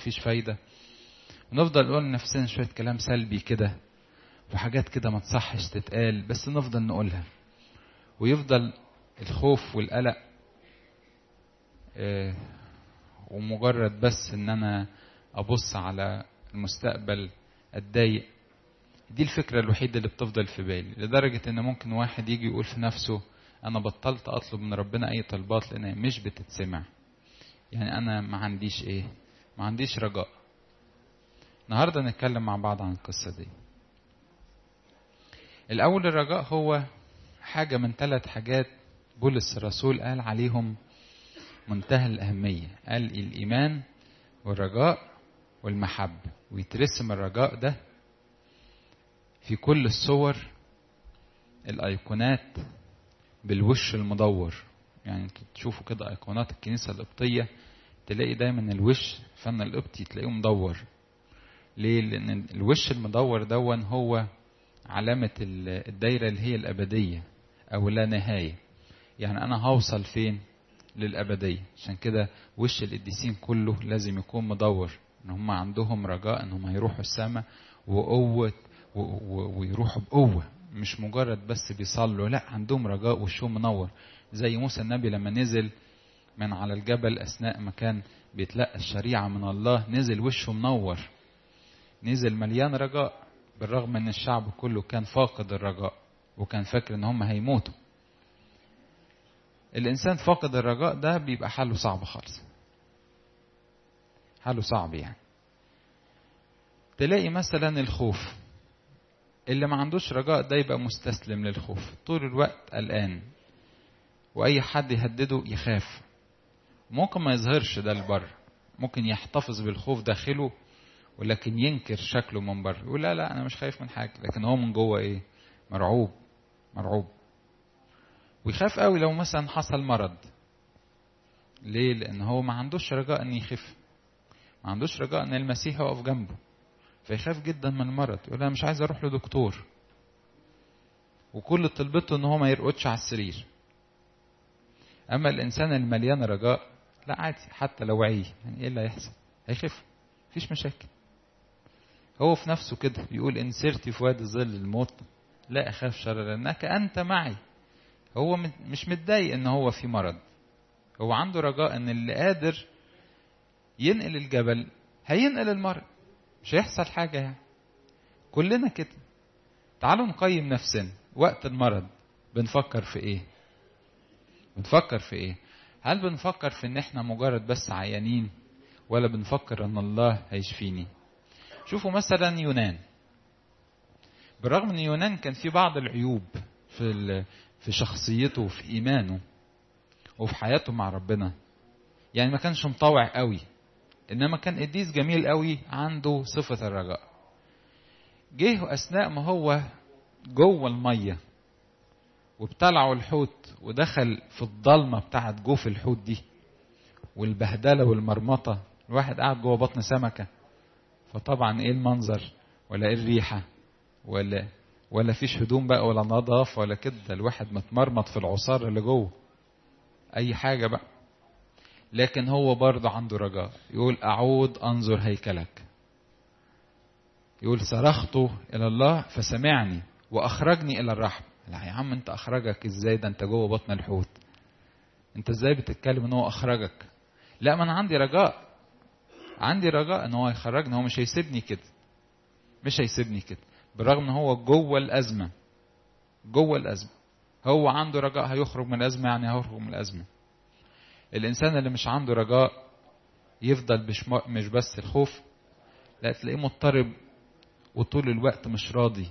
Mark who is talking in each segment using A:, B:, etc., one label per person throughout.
A: مفيش فايدة ونفضل نقول لنفسنا شوية كلام سلبي كده وحاجات كده ما تصحش تتقال بس نفضل نقولها ويفضل الخوف والقلق آه ومجرد بس ان انا ابص على المستقبل اتضايق دي الفكرة الوحيدة اللي بتفضل في بالي لدرجة ان ممكن واحد يجي يقول في نفسه انا بطلت اطلب من ربنا اي طلبات لانها مش بتتسمع يعني انا ما عنديش ايه ما عنديش رجاء النهارده نتكلم مع بعض عن القصة دي الاول الرجاء هو حاجة من ثلاث حاجات بولس الرسول قال عليهم منتهى الأهمية قال الإيمان والرجاء والمحبة ويترسم الرجاء ده في كل الصور الأيقونات بالوش المدور يعني انتوا تشوفوا كده أيقونات الكنيسة القبطية تلاقي دايما الوش فن القبطي تلاقيه مدور ليه؟ لأن الوش المدور دون هو علامة الدايرة اللي هي الأبدية أو لا نهاية يعني أنا هوصل فين؟ للأبدية عشان كده وش القديسين كله لازم يكون مدور إن هم عندهم رجاء إن هم يروحوا السماء وقوة ويروحوا بقوة مش مجرد بس بيصلوا لا عندهم رجاء وشهم منور زي موسى النبي لما نزل من على الجبل أثناء ما كان بيتلقى الشريعة من الله نزل وشه منور نزل مليان رجاء بالرغم ان الشعب كله كان فاقد الرجاء وكان فاكر ان هم هيموتوا الانسان فاقد الرجاء ده بيبقى حاله صعب خالص حاله صعب يعني تلاقي مثلا الخوف اللي ما عندوش رجاء ده يبقى مستسلم للخوف طول الوقت قلقان واي حد يهدده يخاف ممكن ما يظهرش ده لبره ممكن يحتفظ بالخوف داخله ولكن ينكر شكله من بره يقول لا لا انا مش خايف من حاجه لكن هو من جوه ايه مرعوب مرعوب ويخاف قوي لو مثلا حصل مرض ليه لان هو ما عندوش رجاء ان يخف ما عندوش رجاء ان المسيح يقف جنبه فيخاف جدا من المرض يقول انا مش عايز اروح لدكتور وكل طلبته ان هو ما يرقدش على السرير اما الانسان المليان رجاء لا عادي حتى لو عي يعني ايه اللي هيحصل هيخف مفيش مشاكل هو في نفسه كده يقول إن سرت في وادي ظل الموت لا أخاف شر لأنك أنت معي هو مش متضايق إن هو في مرض هو عنده رجاء إن اللي قادر ينقل الجبل هينقل المرض مش هيحصل حاجة يعني كلنا كده تعالوا نقيم نفسنا وقت المرض بنفكر في إيه بنفكر في إيه هل بنفكر في إن إحنا مجرد بس عيانين ولا بنفكر ان الله هيشفيني شوفوا مثلا يونان بالرغم ان يونان كان في بعض العيوب في في شخصيته وفي ايمانه وفي حياته مع ربنا يعني ما كانش مطوع قوي انما كان قديس جميل قوي عنده صفة الرجاء جه اثناء ما هو جوه المية وابتلعوا الحوت ودخل في الضلمة بتاعت جوف الحوت دي والبهدلة والمرمطة الواحد قاعد جوه بطن سمكة فطبعا ايه المنظر ولا ايه الريحة ولا ولا فيش هدوم بقى ولا نظافة ولا كده الواحد متمرمط في العصار اللي جوه اي حاجة بقى لكن هو برضه عنده رجاء يقول اعود انظر هيكلك يقول صرخت الى الله فسمعني واخرجني الى الرحم لا يا عم انت اخرجك ازاي ده انت جوه بطن الحوت انت ازاي بتتكلم ان هو اخرجك لا ما انا عندي رجاء عندي رجاء ان هو يخرجني هو مش هيسيبني كده مش هيسيبني كده بالرغم ان هو جوه الازمه جوه الازمه هو عنده رجاء هيخرج من الازمه يعني هيخرج من الازمه الانسان اللي مش عنده رجاء يفضل مش مش بس الخوف لا تلاقيه مضطرب وطول الوقت مش راضي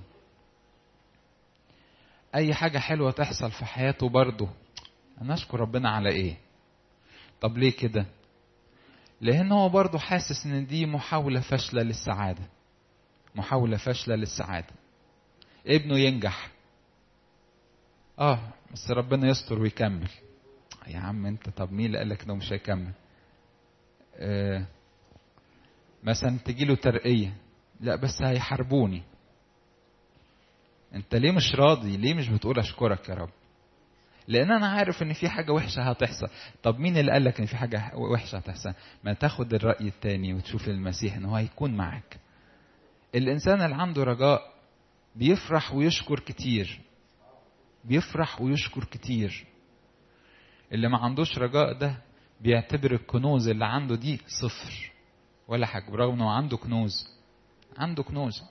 A: اي حاجه حلوه تحصل في حياته برضه انا اشكر ربنا على ايه طب ليه كده لان هو برضه حاسس ان دي محاوله فاشله للسعاده محاوله فاشله للسعاده ابنه ينجح اه بس ربنا يستر ويكمل يا عم انت طب مين اللي قال لك انه مش هيكمل آه مثلا تجي له ترقيه لا بس هيحاربوني انت ليه مش راضي ليه مش بتقول اشكرك يا رب لان انا عارف ان في حاجه وحشه هتحصل طب مين اللي قال لك ان في حاجه وحشه هتحصل ما تاخد الراي التاني وتشوف المسيح ان هو هيكون معاك الانسان اللي عنده رجاء بيفرح ويشكر كتير بيفرح ويشكر كتير اللي ما عندوش رجاء ده بيعتبر الكنوز اللي عنده دي صفر ولا حاجه برغم انه عنده كنوز عنده كنوز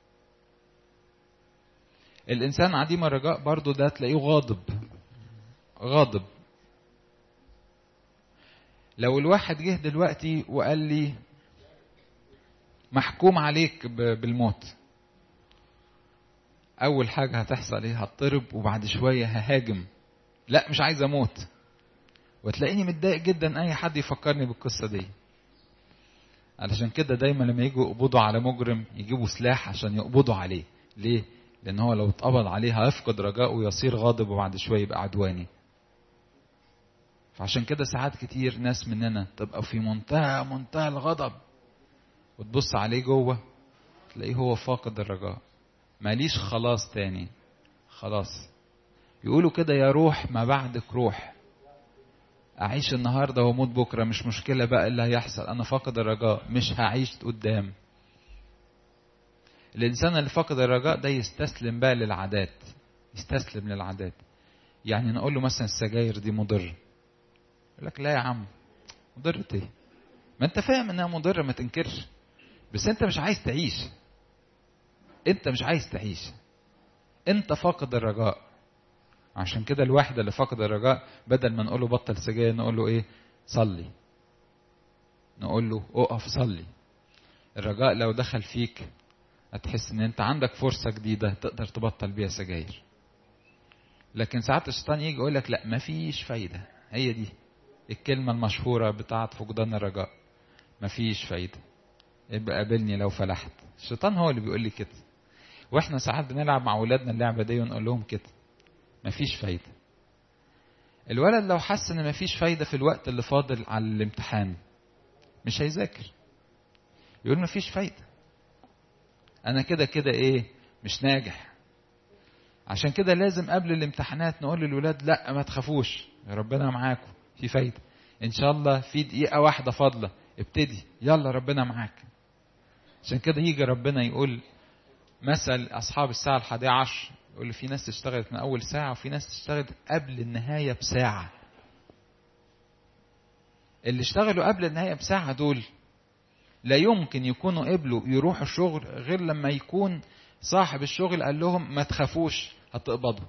A: الانسان عديم الرجاء برضه ده تلاقيه غاضب غاضب لو الواحد جه دلوقتي وقال لي محكوم عليك بالموت اول حاجه هتحصل ايه هضطرب وبعد شويه ههاجم لا مش عايز اموت وتلاقيني متضايق جدا اي حد يفكرني بالقصه دي علشان كده دايما لما يجوا يقبضوا على مجرم يجيبوا سلاح عشان يقبضوا عليه ليه لان هو لو اتقبض عليه هيفقد رجاءه ويصير غاضب وبعد شويه يبقى عدواني فعشان كده ساعات كتير ناس مننا تبقى في منتهى منتهى الغضب وتبص عليه جوه تلاقيه هو فاقد الرجاء ماليش خلاص تاني خلاص يقولوا كده يا روح ما بعدك روح أعيش النهاردة وأموت بكرة مش مشكلة بقى اللي هيحصل أنا فاقد الرجاء مش هعيش قدام الإنسان اللي فاقد الرجاء ده يستسلم بقى للعادات يستسلم للعادات يعني نقول له مثلا السجاير دي مضرة يقول لك لا يا عم مضرة ايه ما انت فاهم انها مضرة ما تنكرش بس انت مش عايز تعيش انت مش عايز تعيش انت فاقد الرجاء عشان كده الواحد اللي فقد الرجاء بدل ما نقول له بطل سجاير نقول له ايه صلي نقول له اقف صلي الرجاء لو دخل فيك هتحس ان انت عندك فرصة جديدة تقدر تبطل بيها سجاير لكن ساعات الشيطان يجي يقول لك لا مفيش فايدة هي دي الكلمة المشهورة بتاعت فقدان الرجاء مفيش فايدة ابقى قابلني لو فلحت الشيطان هو اللي بيقول لي كده واحنا ساعات بنلعب مع اولادنا اللعبة دي ونقول لهم كده مفيش فايدة الولد لو حس ان مفيش فايدة في الوقت اللي فاضل على الامتحان مش هيذاكر يقول مفيش فايدة انا كده كده ايه مش ناجح عشان كده لازم قبل الامتحانات نقول للولاد لا ما تخافوش ربنا معاكم في فايدة ان شاء الله في دقيقة واحدة فاضلة ابتدي يلا ربنا معاك عشان كده يجي ربنا يقول مثل اصحاب الساعة الحادية عشر يقول في ناس اشتغلت من اول ساعه وفي ناس اشتغلت قبل النهايه بساعه اللي اشتغلوا قبل النهايه بساعه دول لا يمكن يكونوا قبلوا يروحوا الشغل غير لما يكون صاحب الشغل قال لهم ما تخافوش هتقبضوا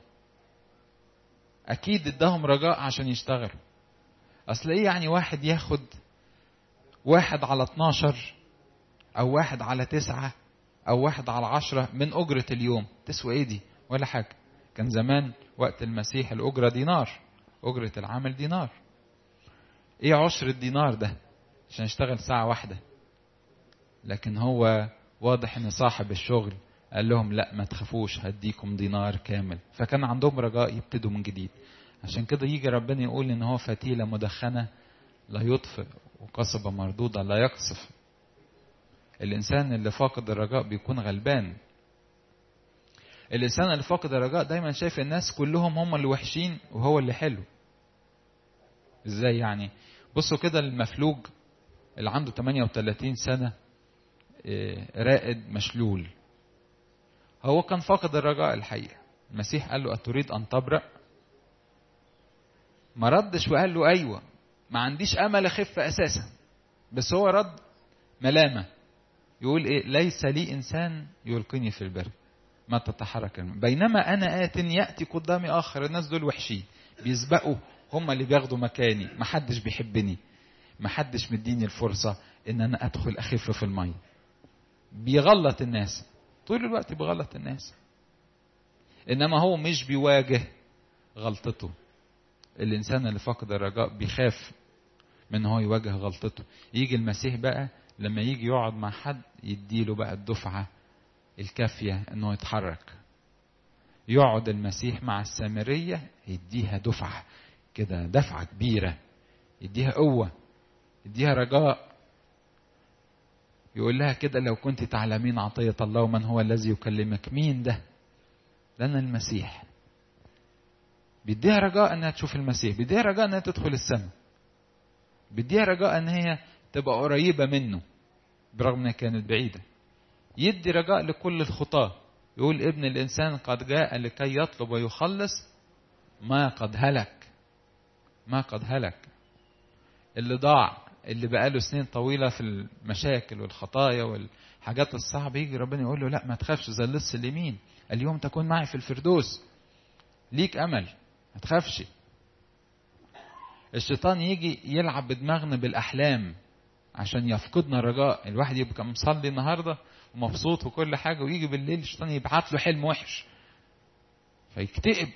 A: اكيد اداهم رجاء عشان يشتغلوا اصل ايه يعني واحد ياخد واحد على 12 او واحد على تسعة او واحد على عشرة من اجرة اليوم تسوى ايه دي ولا حاجة كان زمان وقت المسيح الأجرة دينار أجرة العمل دينار إيه عشر الدينار ده عشان يشتغل ساعة واحدة لكن هو واضح إن صاحب الشغل قال لهم لا ما تخافوش هديكم دينار كامل فكان عندهم رجاء يبتدوا من جديد عشان كده يجي ربنا يقول إن هو فتيلة مدخنة لا يطفئ وقصبة مردودة لا يقصف الإنسان اللي فاقد الرجاء بيكون غلبان الانسان اللي فاقد الرجاء دايما شايف الناس كلهم هم اللي وحشين وهو اللي حلو ازاي يعني بصوا كده المفلوج اللي عنده 38 سنة رائد مشلول هو كان فاقد الرجاء الحقيقة المسيح قال له أتريد أن تبرأ ما ردش وقال له أيوة ما عنديش أمل أخف أساسا بس هو رد ملامة يقول إيه ليس لي إنسان يلقيني في البر ما تتحرك بينما انا ات ياتي قدامي اخر الناس دول وحشين بيسبقوا هم اللي بياخدوا مكاني ما حدش بيحبني ما حدش مديني الفرصة ان انا ادخل اخف في المية بيغلط الناس طول الوقت بيغلط الناس انما هو مش بيواجه غلطته الانسان اللي فقد الرجاء بيخاف من هو يواجه غلطته يجي المسيح بقى لما يجي يقعد مع حد يديله بقى الدفعه الكافية انه يتحرك يقعد المسيح مع السامرية يديها دفعة كده دفعة كبيرة يديها قوة يديها رجاء يقول لها كده لو كنت تعلمين عطية الله ومن هو الذي يكلمك مين ده ده أنا المسيح بيديها رجاء انها تشوف المسيح بيديها رجاء انها تدخل السماء بيديها رجاء ان هي تبقى قريبه منه برغم انها كانت بعيده يدي رجاء لكل الخطاه يقول ابن الانسان قد جاء لكي يطلب ويخلص ما قد هلك ما قد هلك اللي ضاع اللي بقاله سنين طويلة في المشاكل والخطايا والحاجات الصعبة يجي ربنا يقول له لا ما تخافش زي اللص اليمين اليوم تكون معي في الفردوس ليك أمل ما تخافش الشيطان يجي يلعب بدماغنا بالأحلام عشان يفقدنا الرجاء الواحد يبقى مصلي النهارده ومبسوط وكل حاجة ويجي بالليل الشيطان يبعت له حلم وحش فيكتئب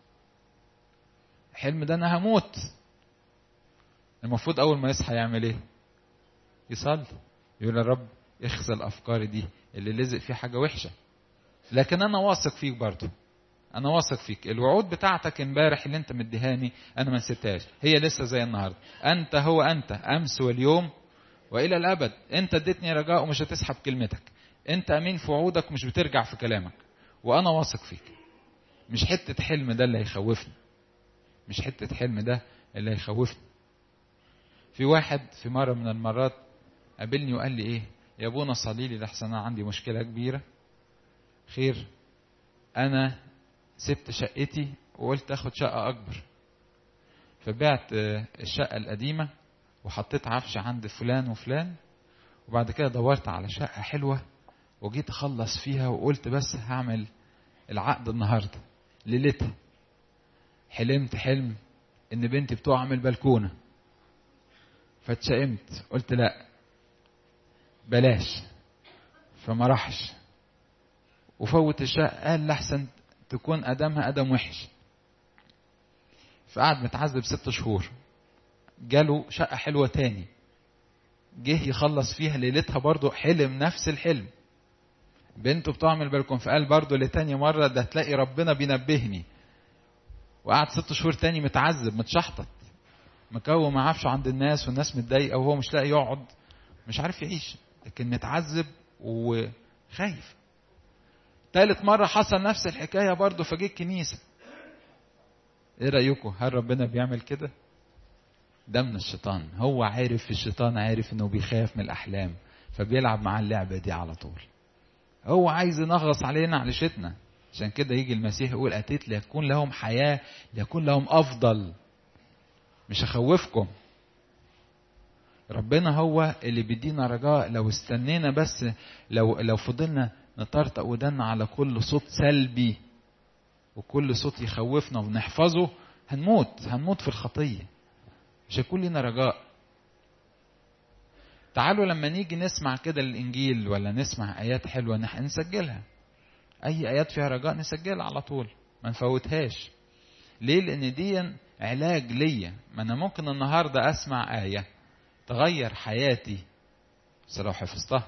A: الحلم ده انا هموت المفروض اول ما يصحى يعمل ايه يصلي يقول يا رب اخزى الافكار دي اللي لزق فيه حاجه وحشه لكن انا واثق فيك برضه انا واثق فيك الوعود بتاعتك امبارح اللي انت مديهاني انا ما نسيتهاش هي لسه زي النهارده انت هو انت امس واليوم والى الابد انت اديتني رجاء ومش هتسحب كلمتك انت امين في وعودك ومش بترجع في كلامك وانا واثق فيك مش حته حلم ده اللي هيخوفني مش حته حلم ده اللي هيخوفني في واحد في مرة من المرات قابلني وقال لي ايه يا ابونا صلي لي لحسن انا عندي مشكلة كبيرة خير انا سبت شقتي وقلت اخد شقة اكبر فبعت الشقة القديمة وحطيت عفش عند فلان وفلان وبعد كده دورت على شقة حلوة وجيت اخلص فيها وقلت بس هعمل العقد النهارده ليلتها حلمت حلم ان بنتي بتقع من البلكونه فاتشائمت قلت لا بلاش فما راحش وفوت الشقة قال لحسن تكون أدمها أدم وحش فقعد متعذب ست شهور جاله شقة حلوة تاني جه يخلص فيها ليلتها برضه حلم نفس الحلم بنته بتعمل بالكم فقال برضه لتاني مرة ده تلاقي ربنا بينبهني وقعد ست شهور تاني متعذب متشحطط مكوم عفشه عند الناس والناس متضايقه وهو مش لاقي يقعد مش عارف يعيش لكن متعذب وخايف تالت مرة حصل نفس الحكاية برضه فجه الكنيسة ايه رأيكم هل ربنا بيعمل كده ده من الشيطان هو عارف الشيطان عارف انه بيخاف من الاحلام فبيلعب مع اللعبة دي على طول هو عايز ينغص علينا علشتنا عشان كده يجي المسيح يقول اتيت ليكون لهم حياة ليكون لهم افضل مش هخوفكم ربنا هو اللي بيدينا رجاء لو استنينا بس لو لو فضلنا نطرطق ودنا على كل صوت سلبي وكل صوت يخوفنا ونحفظه هنموت هنموت في الخطية مش هيكون لنا رجاء تعالوا لما نيجي نسمع كده الإنجيل ولا نسمع آيات حلوة نسجلها أي آيات فيها رجاء نسجلها على طول ما نفوتهاش ليه لأن دي علاج ليا ما أنا ممكن النهاردة أسمع آية تغير حياتي بس لو حفظتها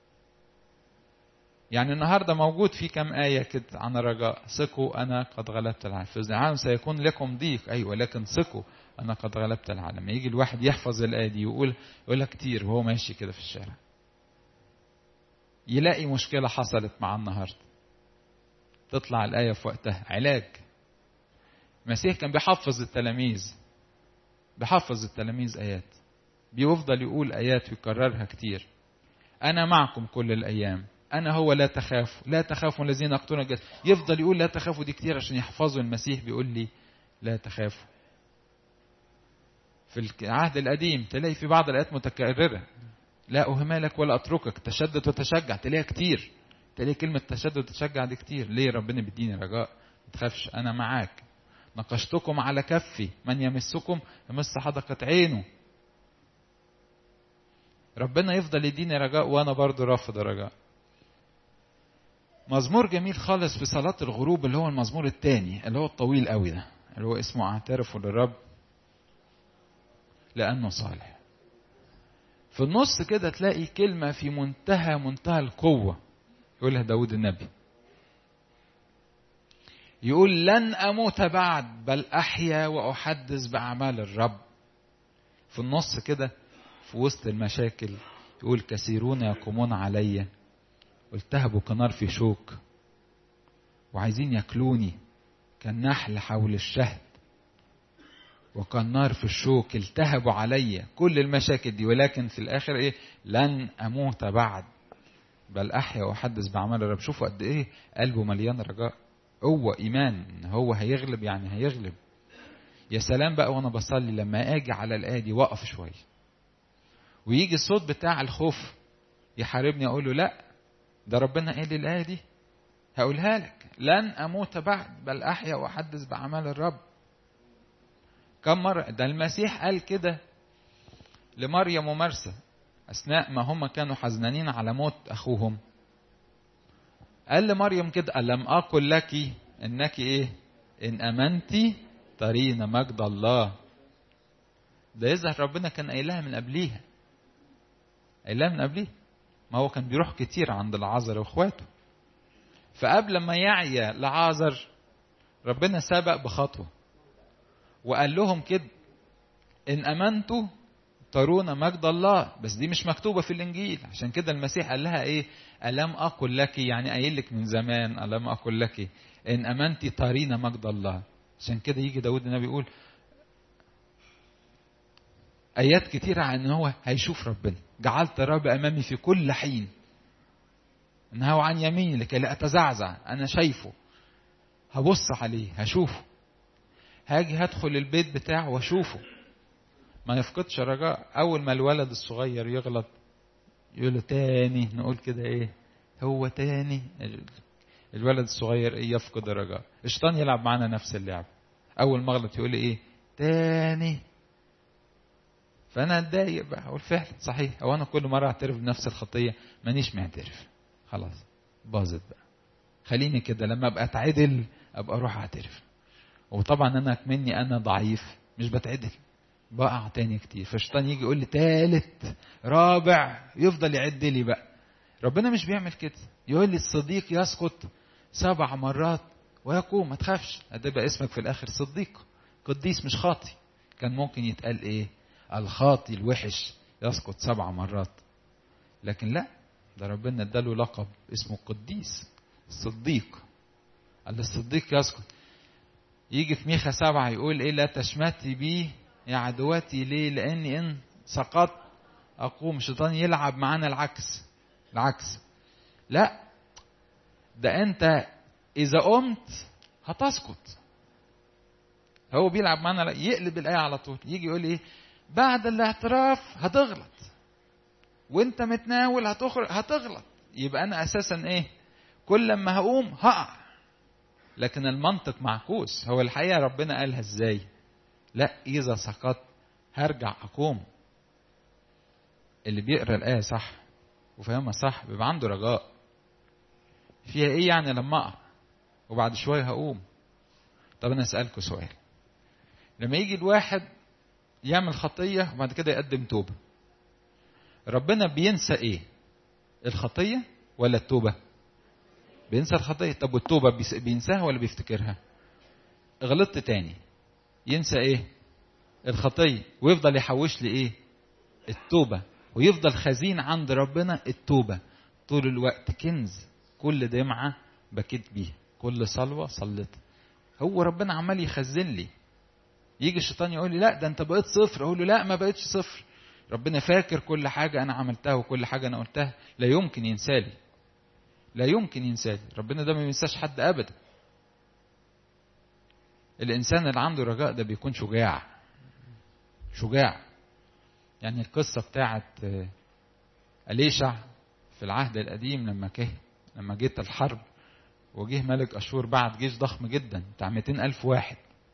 A: يعني النهارده موجود في كم آية كده عن الرجاء ثقوا أنا قد غلبت العالم في العالم سيكون لكم ضيق أيوة لكن ثقوا أنا قد غلبت العالم يجي الواحد يحفظ الآية دي يقول يقولها كتير وهو ماشي كده في الشارع يلاقي مشكلة حصلت معاه النهارده تطلع الآية في وقتها علاج المسيح كان بيحفظ التلاميذ بيحفظ التلاميذ آيات بيفضل يقول آيات ويكررها كتير أنا معكم كل الأيام أنا هو لا تخافوا لا تخافوا الذين يقتلون الجسد يفضل يقول لا تخافوا دي كتير عشان يحفظوا المسيح بيقول لي لا تخافوا في العهد القديم تلاقي في بعض الآيات متكررة لا أهملك ولا أتركك تشدد وتشجع تلاقيها كتير تلاقي كلمة تشدد وتشجع دي كتير ليه ربنا بيديني رجاء ما تخافش أنا معاك نقشتكم على كفي من يمسكم يمس حدقة عينه ربنا يفضل يديني رجاء وانا برضو رافض الرجاء مزمور جميل خالص في صلاة الغروب اللي هو المزمور الثاني اللي هو الطويل قوي ده اللي هو اسمه اعترف للرب لأنه صالح في النص كده تلاقي كلمة في منتهى منتهى القوة يقولها داود النبي يقول لن أموت بعد بل أحيا وأحدث بأعمال الرب في النص كده في وسط المشاكل يقول كثيرون يقومون علي والتهبوا كنار في شوك وعايزين ياكلوني كالنحل حول الشهد وكان نار في الشوك التهبوا علي كل المشاكل دي ولكن في الاخر ايه لن اموت بعد بل احيا واحدث باعمال الرب شوفوا قد ايه قلبه مليان رجاء هو ايمان ان هو هيغلب يعني هيغلب يا سلام بقى وانا بصلي لما اجي على الايه دي واقف شويه ويجي الصوت بتاع الخوف يحاربني اقول له لا ده ربنا قال لي الايه دي هقولها لك لن اموت بعد بل احيا واحدث باعمال الرب كم مرة ده المسيح قال كده لمريم ومرسى أثناء ما هم كانوا حزنانين على موت أخوهم قال لمريم كده ألم أقل لك إنك إيه إن أمنتي ترين مجد الله ده يظهر ربنا كان قايلها من قبليها قايلها من قبليها ما هو كان بيروح كتير عند العازر واخواته فقبل ما يعيا لعازر ربنا سبق بخطوه وقال لهم كده ان امنتوا ترون مجد الله بس دي مش مكتوبة في الإنجيل عشان كده المسيح قال لها إيه ألم أقل لك يعني قايل لك من زمان ألم أقل لك إن أمنت ترين مجد الله عشان كده يجي داود النبي يقول آيات كتيرة عن إن هو هيشوف ربنا جعلت الرب أمامي في كل حين إنه عن يميني لكي لا أتزعزع أنا شايفه هبص عليه هشوفه هاجي هدخل البيت بتاعه واشوفه ما يفقدش رجاء اول ما الولد الصغير يغلط يقول له تاني نقول كده ايه هو تاني الولد الصغير ايه يفقد الرجاء الشيطان يلعب معانا نفس اللعب اول ما اغلط يقول لي ايه تاني فانا اتضايق بقى اقول فعلا صحيح هو انا كل مره اعترف بنفس الخطيه مانيش معترف خلاص باظت بقى خليني كده لما ابقى اتعدل ابقى اروح اعترف وطبعا انا مني انا ضعيف مش بتعدل بقع تاني كتير فالشيطان يجي يقول لي تالت رابع يفضل يعد لي بقى ربنا مش بيعمل كده يقول لي الصديق يسقط سبع مرات ويقوم ما تخافش هتبقى اسمك في الاخر صديق قديس مش خاطي كان ممكن يتقال ايه الخاطي الوحش يسقط سبع مرات لكن لا ده ربنا اداله لقب اسمه القديس الصديق قال الصديق يسقط يجي في ميخا سبعة يقول ايه لا تشمتي بي يا عدواتي ليه لاني ان سقطت اقوم الشيطان يلعب معانا العكس العكس لا ده انت اذا قمت هتسقط هو بيلعب معانا يقلب الايه على طول يجي يقول ايه بعد الاعتراف هتغلط وانت متناول هتخرج هتغلط يبقى انا اساسا ايه كل لما هقوم هقع لكن المنطق معكوس هو الحقيقه ربنا قالها ازاي لا اذا سقطت هرجع اقوم اللي بيقرا الايه صح وفاهمها صح بيبقى عنده رجاء فيها ايه يعني لما اقع وبعد شويه هقوم طب انا اسالكوا سؤال لما يجي الواحد يعمل خطيه وبعد كده يقدم توبه ربنا بينسى ايه الخطيه ولا التوبه بينسى الخطيه طب والتوبه بينساها ولا بيفتكرها غلطت تاني ينسى ايه الخطيه ويفضل يحوش لي ايه التوبه ويفضل خزين عند ربنا التوبه طول الوقت كنز كل دمعه بكيت بيها كل صلوه صليت هو ربنا عمال يخزن لي يجي الشيطان يقول لي لا ده انت بقيت صفر اقول له لا ما بقيتش صفر ربنا فاكر كل حاجه انا عملتها وكل حاجه انا قلتها لا يمكن ينسالي لا يمكن ينسالي ربنا ده ما بينساش حد ابدا الانسان اللي عنده رجاء ده بيكون شجاع شجاع يعني القصة بتاعت أليشع في العهد القديم لما كه لما جيت الحرب وجه ملك أشور بعت جيش ضخم جدا بتاع 200 ألف واحد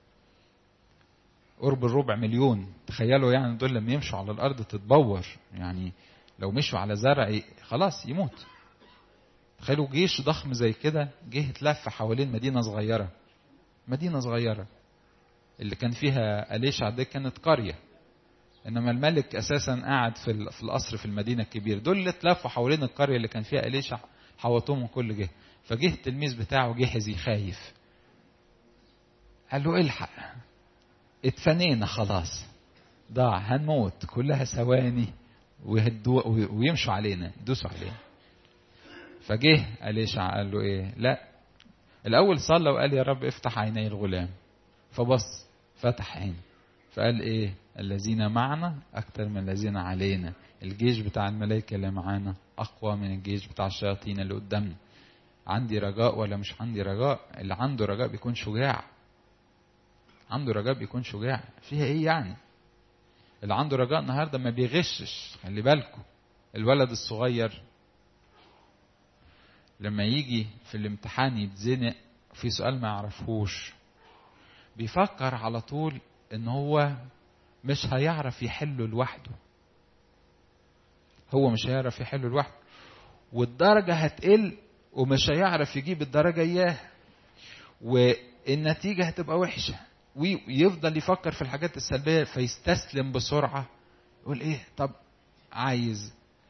A: قرب الربع مليون تخيلوا يعني دول لما يمشوا على الأرض تتبور يعني لو مشوا على زرع خلاص يموت تخيلوا جيش ضخم زي كده جه اتلف حوالين مدينة صغيرة مدينة صغيرة اللي كان فيها أليشع دي كانت قرية إنما الملك أساسا قاعد في في القصر في المدينة الكبيرة دول اللي اتلفوا حوالين القرية اللي كان فيها أليشع حوطوهم من كل جهة فجه التلميذ بتاعه جهزي خايف قال له الحق اتفنينا خلاص ضاع هنموت كلها ثواني ويمشوا علينا يدوسوا علينا فجه أليشع قال له ايه لا الاول صلى وقال يا رب افتح عيني الغلام فبص فتح عينه فقال ايه الذين معنا اكتر من الذين علينا الجيش بتاع الملائكة اللي معانا اقوى من الجيش بتاع الشياطين اللي قدامنا عندي رجاء ولا مش عندي رجاء اللي عنده رجاء بيكون شجاع عنده رجاء بيكون شجاع فيها ايه يعني اللي عنده رجاء النهارده ما بيغشش خلي بالكم الولد الصغير لما يجي في الامتحان يتزنق في سؤال ما يعرفهوش بيفكر على طول ان هو مش هيعرف يحله لوحده هو مش هيعرف يحله لوحده والدرجة هتقل ومش هيعرف يجيب الدرجة اياه والنتيجة هتبقى وحشة ويفضل يفكر في الحاجات السلبية فيستسلم بسرعة يقول ايه طب عايز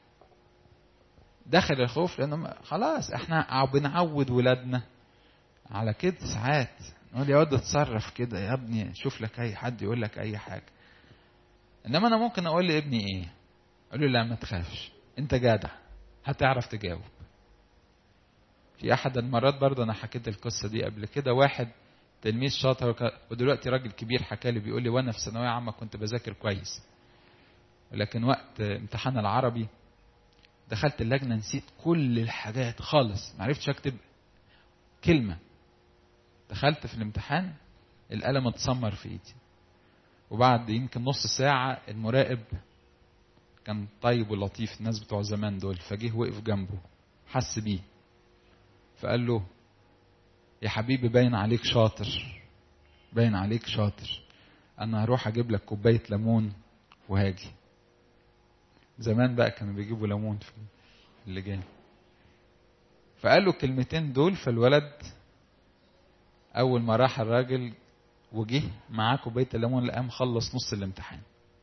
A: دخل الخوف لانه خلاص احنا بنعود ولادنا على كده ساعات نقول يا واد اتصرف كده يا ابني شوف لك اي حد يقول لك اي حاجه انما انا ممكن اقول لابني ايه اقول له لا ما تخافش انت جدع هتعرف تجاوب في احد المرات برضه انا حكيت القصه دي قبل كده واحد تلميذ شاطر ودلوقتي راجل كبير حكى لي بيقول لي وانا في ثانويه عامه كنت بذاكر كويس لكن وقت امتحان العربي دخلت اللجنه نسيت كل الحاجات خالص ما عرفتش اكتب كلمه دخلت في الامتحان القلم اتسمر في ايدي وبعد يمكن نص ساعة المراقب كان طيب ولطيف الناس بتوع زمان دول فجه وقف جنبه حس بيه فقال له يا حبيبي باين عليك شاطر باين عليك شاطر انا هروح اجيب لك كوباية ليمون وهاجي زمان بقى كانوا بيجيبوا ليمون في اللجان فقال له الكلمتين دول فالولد اول ما راح الراجل وجه معاه كوبايه الليمون لقاه مخلص نص الامتحان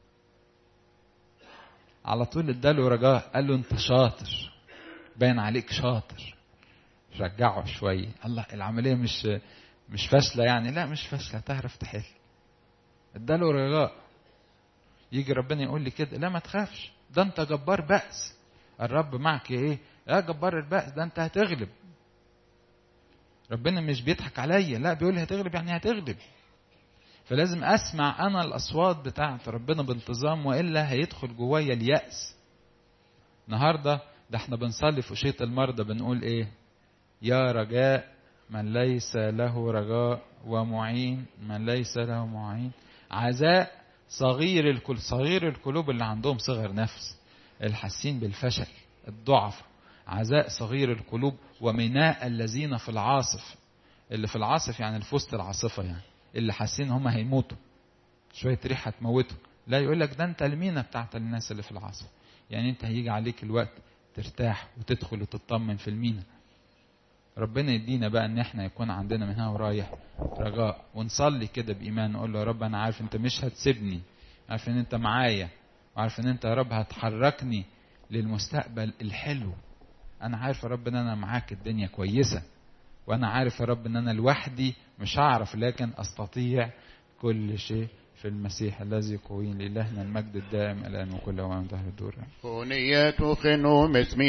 A: على طول اداله رجاء قال له انت شاطر باين عليك شاطر رجعه شويه الله العمليه مش مش فاشله يعني لا مش فاشله تعرف تحل اداله رجاء يجي ربنا يقول لي كده لا ما تخافش ده انت جبار بأس الرب معك ايه يا جبار البأس ده انت هتغلب ربنا مش بيضحك عليا لا بيقول لي هتغلب يعني هتغلب فلازم اسمع انا الاصوات بتاعت ربنا بانتظام والا هيدخل جوايا الياس النهارده ده احنا بنصلي في أشية المرضى بنقول ايه يا رجاء من ليس له رجاء ومعين من ليس له معين عزاء صغير الكل صغير القلوب اللي عندهم صغر نفس الحاسين بالفشل الضعف عزاء صغير القلوب ومناء الذين في العاصف اللي في العاصف يعني في وسط العاصفه يعني اللي حاسين هم هيموتوا شويه ريح هتموتوا لا يقول لك ده انت المينا بتاعت الناس اللي في العاصفه يعني انت هيجي عليك الوقت ترتاح وتدخل وتطمن في المينا ربنا يدينا بقى ان احنا يكون عندنا من هنا ورايح رجاء ونصلي كده بايمان نقول له يا رب انا عارف انت مش هتسيبني عارف ان انت معايا وعارف ان انت يا رب هتحركني للمستقبل الحلو انا عارف يا رب ان انا معاك الدنيا كويسه وانا عارف يا رب ان انا لوحدي مش هعرف لكن استطيع كل شيء في المسيح الذي قوي لإلهنا المجد الدائم الآن وكل وعند الدور
B: هونية خنوم اسمي